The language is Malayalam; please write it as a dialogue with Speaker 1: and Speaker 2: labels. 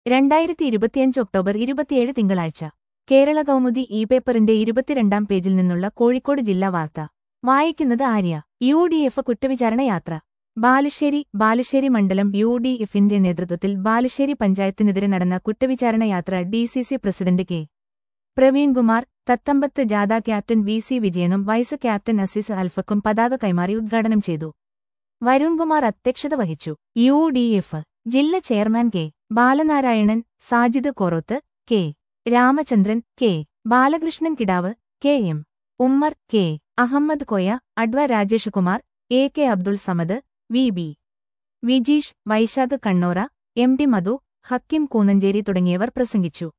Speaker 1: രണ്ടായിരത്തി ഇരുപത്തിയഞ്ച് ഒക്ടോബർ ഇരുപത്തിയേഴ് തിങ്കളാഴ്ച കേരള കൗമുദി ഇ പേപ്പറിന്റെ ഇരുപത്തിരണ്ടാം പേജിൽ നിന്നുള്ള കോഴിക്കോട് ജില്ലാ വാർത്ത വായിക്കുന്നത് ആര്യ യു ഡി എഫ് കുറ്റവിചാരണ യാത്ര ബാലുശ്ശേരി ബാലുശ്ശേരി മണ്ഡലം യു ഡി എഫിന്റെ നേതൃത്വത്തിൽ ബാലുശ്ശേരി പഞ്ചായത്തിനെതിരെ നടന്ന കുറ്റവിചാരണ യാത്ര D C C president K Praveenkumar Thathampath ജാഥ ക്യാപ്റ്റൻ വി സി വിജയനും വൈസ് ക്യാപ്റ്റൻ അസീസ് അൽഫക്കും പതാക കൈമാറി ഉദ്ഘാടനം ചെയ്തു വരുൺകുമാർ അധ്യക്ഷത വഹിച്ചു യു ഡി എഫ് ജില്ല chairman K Balanarayanan Sajid Koroth K Ramachandran K Balakrishnan Kidavu K M Ummer K Ahammed Koya അഡ്വ Rajesh Kumar A K Abdul Samad V B Vijeesh Vaisakh Kannora M T Madhu Hakkim Koonancheri തുടങ്ങിയവർ പ്രസംഗിച്ചു